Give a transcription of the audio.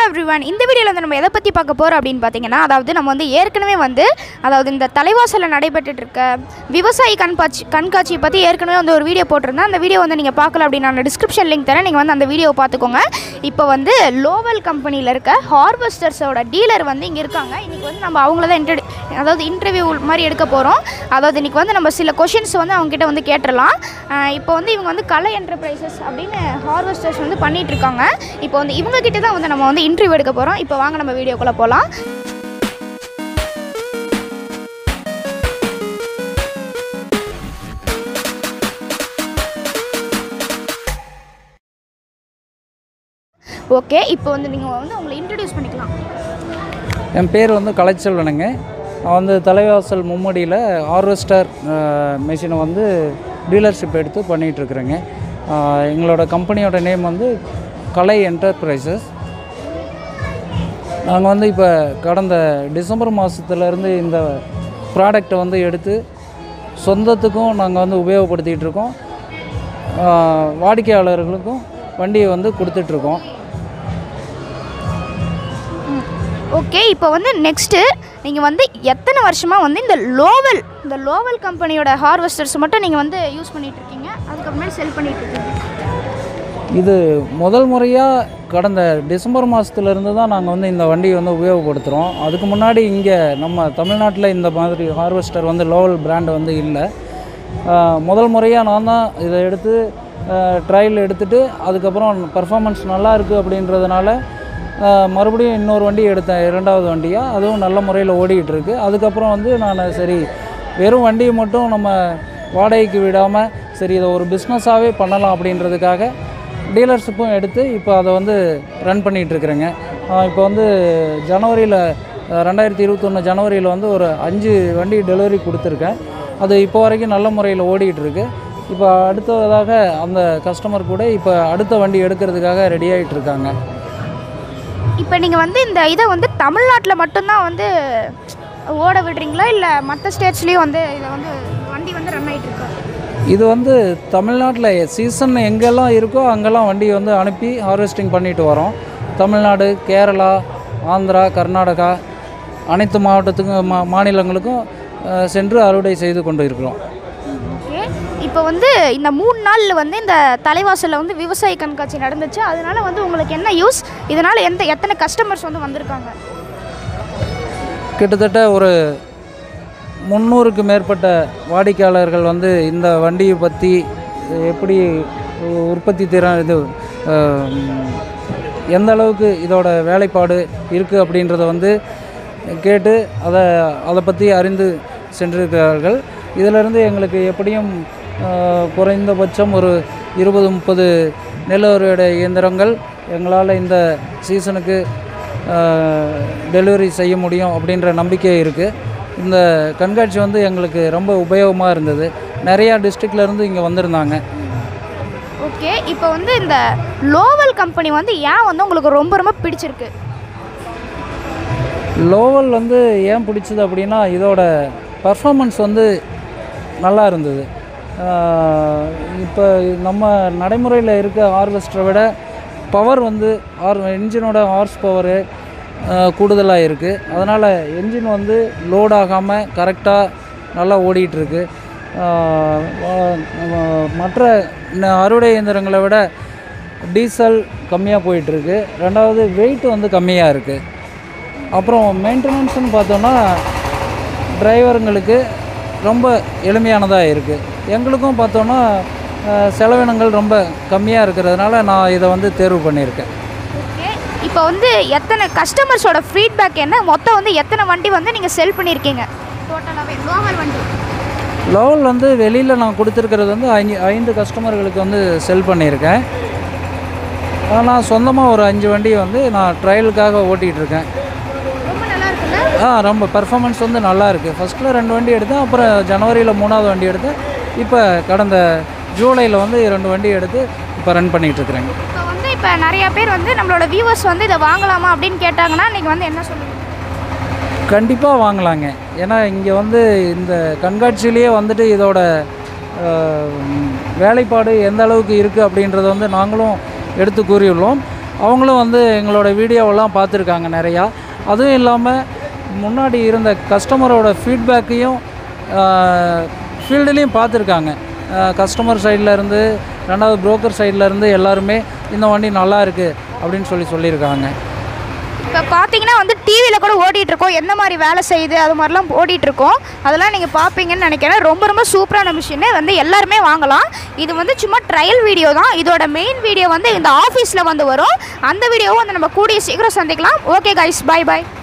everyone இந்த வீடியோவில் வந்து நம்ம எதை பற்றி பார்க்க போகிறோம் அப்படின்னு பார்த்தீங்கன்னா அதாவது நம்ம வந்து ஏற்கனவே வந்து அதாவது இந்த தலைவாசலில் நடைபெற்றுட்டு இருக்க விவசாயி கண்காட்சி கண்காட்சியை பற்றி ஏற்கனவே வந்து ஒரு வீடியோ போட்டிருந்தேன் அந்த வீடியோ வந்து நீங்கள் பார்க்கல அப்படின்னு நான் டிஸ்கிரிப்ஷன் லிங்க் தரேன் நீங்கள் வந்து அந்த வீடியோவை பார்த்துக்கோங்க இப்போ வந்து லோவல் கம்பெனியில் இருக்க ஹார்வெஸ்டர்ஸோட டீலர் வந்து இங்கே இருக்காங்க இன்றைக்கி வந்து நம்ம அவங்கள தான் இன்ட்ரடி அதாவது இன்டர்வியூ மாதிரி எடுக்க போகிறோம் அதாவது இன்றைக்கி வந்து நம்ம சில கொஷின்ஸ் வந்து அவங்ககிட்ட வந்து கேட்டுடலாம் ஆஹ் இப்போ வந்து இவங்க வந்து கலை என்டர்பிரைசஸ் அப்படின்னு ஹார்வெஸ்டர்ஸ் வந்து பண்ணிட்டு இருக்காங்க இப்போ வந்து இவங்க கிட்ட தான் வந்து நம்ம வந்து இன்டர்வியூ எடுக்க போகிறோம் இப்போ வாங்க நம்ம வீடியோக்குள்ளே போகலாம் ஓகே இப்போ வந்து நீங்கள் வந்து உங்களை இன்ட்ரடியூஸ் பண்ணிக்கலாம் என் பேர் வந்து கலைச்செல்வனுங்க நான் வந்து தலைவாசல் மும்மடியில் ஹார்வெஸ்டர் மிஷினை வந்து டீலர்ஷிப் எடுத்து பண்ணிகிட்ருக்குறேங்க எங்களோட கம்பெனியோட நேம் வந்து கலை என்டர்பிரைசஸ் நாங்கள் வந்து இப்போ கடந்த டிசம்பர் மாதத்துலேருந்து இந்த ப்ராடக்டை வந்து எடுத்து சொந்தத்துக்கும் நாங்கள் வந்து உபயோகப்படுத்திகிட்டு இருக்கோம் ஆஹ் வாடிக்கையாளர்களுக்கும் வண்டியை வந்து கொடுத்துட்ருக்கோம் ஓகே இப்போ வந்து நெக்ஸ்ட்டு நீங்கள் வந்து எத்தனை வருஷமாக வந்து இந்த லோவல் இந்த லோவல் கம்பெனியோட ஹார்வெஸ்டர்ஸ் மட்டும் நீங்கள் வந்து யூஸ் பண்ணிட்டு இருக்கீங்க அதுக்கப்புறமே செல் பண்ணிட்டு இருக்கீங்க இது முதல் முறையாக கடந்த டிசம்பர் மாதத்துலேருந்து தான் நாங்கள் வந்து இந்த வண்டியை வந்து உபயோகப்படுத்துகிறோம் அதுக்கு முன்னாடி இங்கே நம்ம தமிழ்நாட்டில் இந்த மாதிரி ஹார்வெஸ்டர் வந்து லோவல் பிராண்ட் வந்து இல்லை ஆஹ் முதல் முறையாக நான் தான் இதை எடுத்து ட்ரையல் எடுத்துகிட்டு அதுக்கப்புறம் பர்ஃபார்மன்ஸ் நல்லா இருக்குது அப்படின்றதுனால ஆஹ் மறுபடியும் இன்னொரு வண்டி எடுத்தேன் இரண்டாவது வண்டியாக அதுவும் நல்ல முறையில் ஓடிக்கிட்டு இருக்கு அதுக்கப்புறம் வந்து நான் சரி வெறும் வண்டியை மட்டும் நம்ம வாடகைக்கு விடாமல் சரி இதை ஒரு பிஸ்னஸாகவே பண்ணலாம் அப்படின்றதுக்காக டீலர்ஷிப்பும் எடுத்து இப்போ அதை வந்து ரன் பண்ணிகிட்ருக்குறேங்க இப்போ வந்து ஜனவரியில் ரெண்டாயிரத்தி இருபத்தொன்று ஜனவரியில் வந்து ஒரு அஞ்சு வண்டி டெலிவரி கொடுத்துருக்கேன் அது இப்போ வரைக்கும் நல்ல முறையில் ஓடிக்கிட்டு இருக்கு இப்போ அடுத்ததாக அந்த கஸ்டமர் கூட இப்போ அடுத்த வண்டி எடுக்கிறதுக்காக ரெடி ஆகிட்டு இருக்காங்க இப்போ நீங்கள் வந்து இந்த இதை வந்து தமிழ்நாட்டில் மட்டும்தான் வந்து ஓட விடுறீங்களா இல்லை மற்ற ஸ்டேட்ஸ்லேயும் வந்து இதை வந்து வண்டி வந்து ரன் ஆகிட்டு இருக்கா இது வந்து தமிழ்நாட்டில் சீசன் எங்கெல்லாம் இருக்கோ அங்கெல்லாம் வண்டி வந்து அனுப்பி ஹார்வெஸ்டிங் பண்ணிட்டு வரோம் தமிழ்நாடு கேரளா ஆந்திரா கர்நாடகா அனைத்து மாவட்டத்துக்கும் மா மாநிலங்களுக்கும் அஹ், சென்று அறுவடை செய்து கொண்டு இருக்கிறோம் ஓகே இப்போ வந்து இந்த மூணு நாளில் வந்து இந்த தலைவாசலில் வந்து விவசாய கண்காட்சி நடந்துச்சு அதனால வந்து உங்களுக்கு என்ன யூஸ் இதனால் எந்த எத்தனை கஸ்டமர்ஸ் வந்து வந்திருக்காங்க கிட்டத்தட்ட ஒரு முந்நூறுக்கு மேற்பட்ட வாடிக்கையாளர்கள் வந்து இந்த வண்டியை பற்றி எப்படி உற்பத்தி திறன் இது அஹ், எந்த அளவுக்கு இதோட வேலைப்பாடு இருக்குது அப்படின்றத வந்து கேட்டு அதை அதை பற்றி அறிந்து சென்றிருக்கிறார்கள் இதிலிருந்து எங்களுக்கு எப்படியும் அஹ், குறைந்தபட்சம் ஒரு இருபது முப்பது நெல் அறுவடை இயந்திரங்கள் எங்களால் இந்த சீசனுக்கு டெலிவரி செய்ய முடியும் அப்படின்ற நம்பிக்கை இருக்குது இந்த கண்காட்சி வந்து எங்களுக்கு ரொம்ப உபயோகமாக இருந்தது நிறையா districtல இருந்து இங்கே வந்திருந்தாங்க ஓகே இப்போ வந்து இந்த லோவல் கம்பெனி வந்து ஏன் வந்து உங்களுக்கு ரொம்ப ரொம்ப பிடிச்சிருக்கு லோவல் வந்து ஏன் பிடிச்சது அப்படின்னா இதோட பர்ஃபார்மன்ஸ் வந்து நல்லா இருந்தது இப்போ நம்ம நடைமுறையில் இருக்க ஹார்வெஸ்டரை விட பவர் வந்து ஆர் என்ஜினோட ஹார்ஸ் பவரு கூடுதலாக இருக்குது அதனால் என்ஜின் வந்து லோட் ஆகாமல் கரெக்டாக நல்லா ஓடிட்டுருக்கு மற்ற ந- அறுவடை இயந்திரங்களை விட டீசல் கம்மியாக போயிட்டுருக்கு ரெண்டாவது வெயிட் வந்து கம்மியாக இருக்குது அப்புறம் மெயின்டெனன்ஸ்னு பார்த்தோன்னா டிரைவருங்களுக்கு ரொம்ப எளிமையானதாக இருக்குது எங்களுக்கும் பார்த்தோன்னா அஹ், செலவினங்கள் ரொம்ப கம்மியாக இருக்கிறதுனால நான் இதை வந்து தேர்வு பண்ணியிருக்கேன் ஓகே இப்போ வந்து எத்தனை கஸ்டமர்ஸோட ஃபீட்பேக் என்ன மொத்தம் வந்து எத்தனை வண்டி வந்து நீங்கள் செல் பண்ணியிருக்கீங்க டோட்டலாகவே லோவல் வண்டி லோவல் வந்து வெளியில் நான் கொடுத்துருக்கிறது வந்து ஐந்து ஐந்து கஸ்டமர்களுக்கு வந்து செல் பண்ணியிருக்கேன் ஆனா, நான் சொந்தமாக ஒரு அஞ்சு வண்டி வந்து நான் ட்ரையலுக்காக ஓட்டிகிட்டு இருக்கேன் ரொம்ப நல்லா இருக்குல்ல ஆ ரொம்ப பர்ஃபார்மன்ஸ் வந்து நல்லா இருக்குது ஃபஸ்ட்டில் ரெண்டு வண்டி எடுத்தேன் அப்புறம் ஜனவரியில் மூணாவது வண்டி எடுத்தேன் இப்போ கடந்த ஜூலையில் வந்து ரெண்டு வண்டி எடுத்து இப்போ ரன் பண்ணிகிட்டு இருக்கிறேங்க இப்போ வந்து இப்போ நிறைய பேர் வந்து நம்மளோட வியூவர்ஸ் வந்து இதை வாங்கலாமா அப்படின்னு கேட்டாங்கன்னா நீங்கள் வந்து என்ன சொல்லுவீங்க கண்டிப்பாக வாங்கலாங்க ஏன்னா இங்கே வந்து இந்த கண்காட்சியிலேயே வந்துட்டு இதோட அஹ், வேலைப்பாடு எந்த அளவுக்கு இருக்குது அப்படின்றத வந்து நாங்களும் எடுத்து கூறியுள்ளோம் அவங்களும் வந்து எங்களோட வீடியோவெல்லாம் பார்த்துருக்காங்க நிறையா அதுவும் இல்லாமல் முன்னாடி இருந்த கஸ்டமரோட ஃபீட்பேக்கையும் ஃபீல்டுலேயும் பார்த்துருக்காங்க கஸ்டமர் சைடில் இருந்து ரெண்டாவது புரோக்கர் சைடில் இருந்து எல்லாருமே இந்த வண்டி நல்லா இருக்குது அப்படின்னு சொல்லி சொல்லியிருக்காங்க இப்போ பார்த்தீங்கன்னா வந்து டிவியில் கூட ஓடிட்டு இருக்கோம் எந்த மாதிரி வேலை செய்யுது அது மாதிரிலாம் ஓடிட்டு இருக்கோம் அதெல்லாம் நீங்கள் பார்ப்பீங்கன்னு நினைக்கிறேன் ரொம்ப ரொம்ப சூப்பரான மிஷினு வந்து எல்லாருமே வாங்கலாம் இது வந்து சும்மா ட்ரையல் வீடியோ தான் இதோட மெயின் வீடியோ வந்து இந்த ஆஃபீஸில் வந்து வரும் அந்த வீடியோவும் வந்து நம்ம கூடிய சீக்கிரம் சந்திக்கலாம் ஓகே கைஸ் பை பை